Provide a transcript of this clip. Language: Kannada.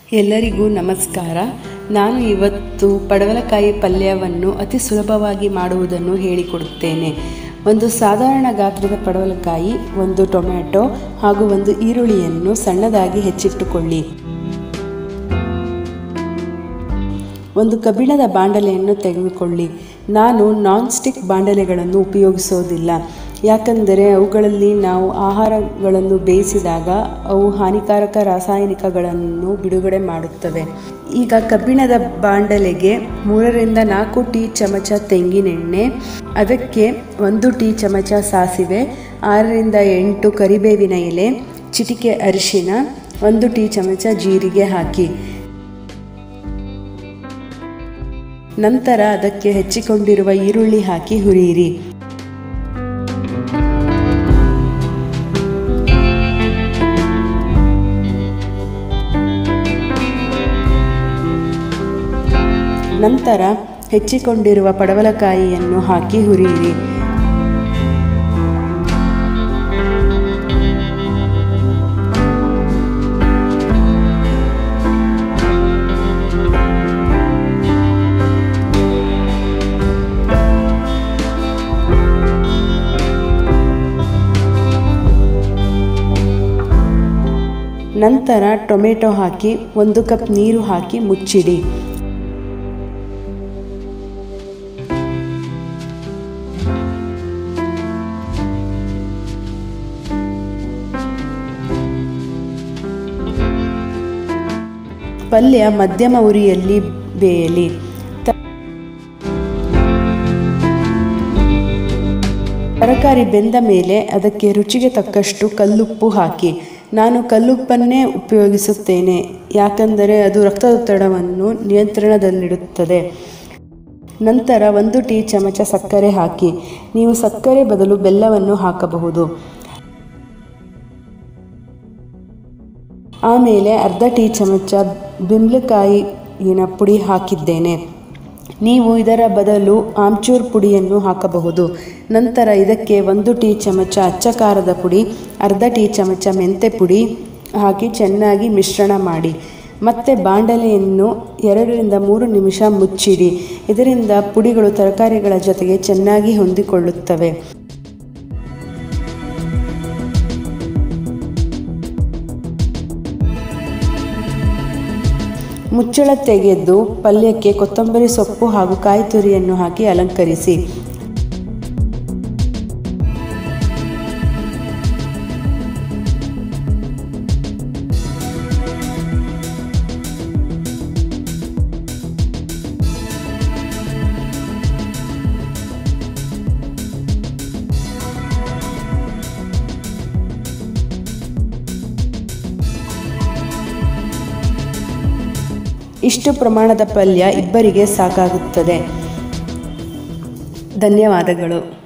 ಎಲ್ಲರಿಗೂ ನಮಸ್ಕಾರ ನಾನು ಇವತ್ತು ಪಡವಲಕಾಯಿ ಪಲ್ಯವನ್ನು ಅತಿ ಸುಲಭವಾಗಿ ಮಾಡುವುದನ್ನು ಹೇಳಿಕೊಡುತ್ತೇನೆ ಒಂದು ಸಾಧಾರಣ ಗಾತ್ರದ ಪಡವಲಕಾಯಿ ಒಂದು ಟೊಮ್ಯಾಟೊ ಹಾಗೂ ಒಂದು ಈರುಳ್ಳಿಯನ್ನು ಸಣ್ಣದಾಗಿ ಹೆಚ್ಚಿಟ್ಟುಕೊಳ್ಳಿ ಒಂದು ಕಬ್ಬಿಣದ ಬಾಂಡಲೆಯನ್ನು ತೆಗೆದುಕೊಳ್ಳಿ ನಾನು ನಾನ್ ಸ್ಟಿಕ್ ಬಾಂಡಲೆಗಳನ್ನು ಉಪಯೋಗಿಸೋದಿಲ್ಲ ಯಾಕಂದರೆ ಅವುಗಳಲ್ಲಿ ನಾವು ಆಹಾರಗಳನ್ನು ಬೇಯಿಸಿದಾಗ ಅವು ಹಾನಿಕಾರಕ ರಾಸಾಯನಿಕಗಳನ್ನು ಬಿಡುಗಡೆ ಮಾಡುತ್ತವೆ ಈಗ ಕಬ್ಬಿಣದ ಬಾಂಡಲೆಗೆ ಮೂರರಿಂದ ನಾಲ್ಕು ಟೀ ಚಮಚ ತೆಂಗಿನೆಣ್ಣೆ ಅದಕ್ಕೆ ಒಂದು ಟೀ ಚಮಚ ಸಾಸಿವೆ ಆರರಿಂದ ಎಂಟು ಕರಿಬೇವಿನ ಎಲೆ ಚಿಟಿಕೆ ಅರಿಶಿನ ಒಂದು ಟೀ ಚಮಚ ಜೀರಿಗೆ ಹಾಕಿ ನಂತರ ಅದಕ್ಕೆ ಹೆಚ್ಚಿಕೊಂಡಿರುವ ಈರುಳ್ಳಿ ಹಾಕಿ ಹುರಿಯಿರಿ ನಂತರ ಹೆಚ್ಚಿಕೊಂಡಿರುವ ಪಡವಲಕಾಯಿಯನ್ನು ಹಾಕಿ ಹುರಿಯಿರಿ ನಂತರ ಟೊಮೆಟೊ ಹಾಕಿ ಒಂದು ಕಪ್ ನೀರು ಹಾಕಿ ಮುಚ್ಚಿಡಿ ಪಲ್ಯ ಮಧ್ಯಮ ಉರಿಯಲ್ಲಿ ಬೇಯಲಿ ತರಕಾರಿ ಬೆಂದ ಮೇಲೆ ಅದಕ್ಕೆ ರುಚಿಗೆ ತಕ್ಕಷ್ಟು ಕಲ್ಲುಪ್ಪು ಹಾಕಿ ನಾನು ಕಲ್ಲುಪ್ಪನ್ನೇ ಉಪಯೋಗಿಸುತ್ತೇನೆ ಯಾಕಂದರೆ ಅದು ರಕ್ತದೊತ್ತಡವನ್ನು ನಿಯಂತ್ರಣದಲ್ಲಿಡುತ್ತದೆ ನಂತರ ಒಂದು ಟೀ ಚಮಚ ಸಕ್ಕರೆ ಹಾಕಿ ನೀವು ಸಕ್ಕರೆ ಬದಲು ಬೆಲ್ಲವನ್ನು ಹಾಕಬಹುದು ಆಮೇಲೆ ಅರ್ಧ ಟೀ ಚಮಚ ಬಿಂಬಳಕಾಯಿನ ಪುಡಿ ಹಾಕಿದ್ದೇನೆ ನೀವು ಇದರ ಬದಲು ಆಮ್ಚೂರ್ ಪುಡಿಯನ್ನು ಹಾಕಬಹುದು ನಂತರ ಇದಕ್ಕೆ ಒಂದು ಟೀ ಚಮಚ ಅಚ್ಚ ಖಾರದ ಪುಡಿ ಅರ್ಧ ಟೀ ಚಮಚ ಮೆಂತೆ ಪುಡಿ ಹಾಕಿ ಚೆನ್ನಾಗಿ ಮಿಶ್ರಣ ಮಾಡಿ ಮತ್ತೆ ಬಾಂಡಲೆಯನ್ನು ಎರಡರಿಂದ ಮೂರು ನಿಮಿಷ ಮುಚ್ಚಿಡಿ ಇದರಿಂದ ಪುಡಿಗಳು ತರಕಾರಿಗಳ ಜೊತೆಗೆ ಚೆನ್ನಾಗಿ ಹೊಂದಿಕೊಳ್ಳುತ್ತವೆ ಮುಚ್ಚಳ ತೆಗೆದು ಪಲ್ಯಕ್ಕೆ ಕೊತ್ತಂಬರಿ ಸೊಪ್ಪು ಹಾಗೂ ಕಾಯಿ ತುರಿಯನ್ನು ಹಾಕಿ ಅಲಂಕರಿಸಿ ಇಷ್ಟು ಪ್ರಮಾಣದ ಪಲ್ಯ ಇಬ್ಬರಿಗೆ ಸಾಕಾಗುತ್ತದೆ ಧನ್ಯವಾದಗಳು